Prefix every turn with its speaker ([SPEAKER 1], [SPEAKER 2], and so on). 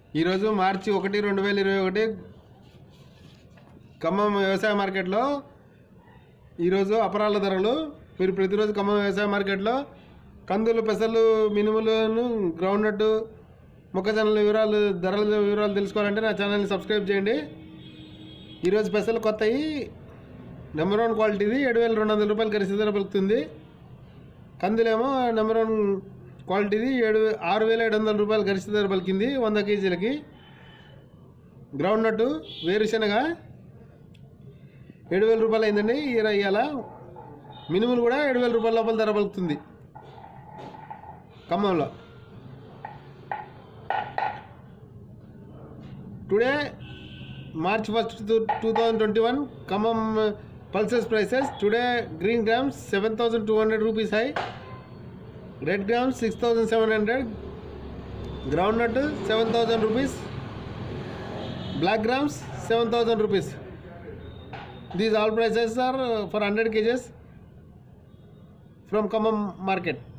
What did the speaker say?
[SPEAKER 1] ఈరోజు మార్చి ఒకటి రెండు వేల ఇరవై ఒకటి ఖమ్మం వ్యవసాయ మార్కెట్లో ఈరోజు అపరాల ధరలు మీరు ప్రతిరోజు ఖమ్మం వ్యవసాయ మార్కెట్లో కందులు పెసలు మినుములను గ్రౌండ్నట్ మొక్కజొన్నల వివరాలు ధరల వివరాలు తెలుసుకోవాలంటే నా ఛానల్ని సబ్స్క్రైబ్ చేయండి ఈరోజు పెసలు కొత్తవి నెంబర్ వన్ క్వాలిటీది ఏడు వేల రెండు వందల రూపాయలు గరిష్ట ధర పలుకుతుంది కందులేమో నెంబర్ వన్ క్వాలిటీది ఏడు ఆరు వేల ఏడు వందల రూపాయలు గరిష్ట ధర పలికింది వంద కేజీలకి గ్రౌండ్ నట్టు వేరుశనగ ఏడు వేల రూపాయలు అయిందండి ఇర- ఇవాళ మినుములు కూడా ఏడు వేల రూపాయల లోపల ధర పలుకుతుంది ఖమ్మంలో today March first two thousand twenty one Khammam pulses prices today green grams seven thousand two hundred rupees high red grams six thousand seven hundred groundnut seven thousand rupees black grams seven thousand rupees these all prices are for hundred kgs from Khammam market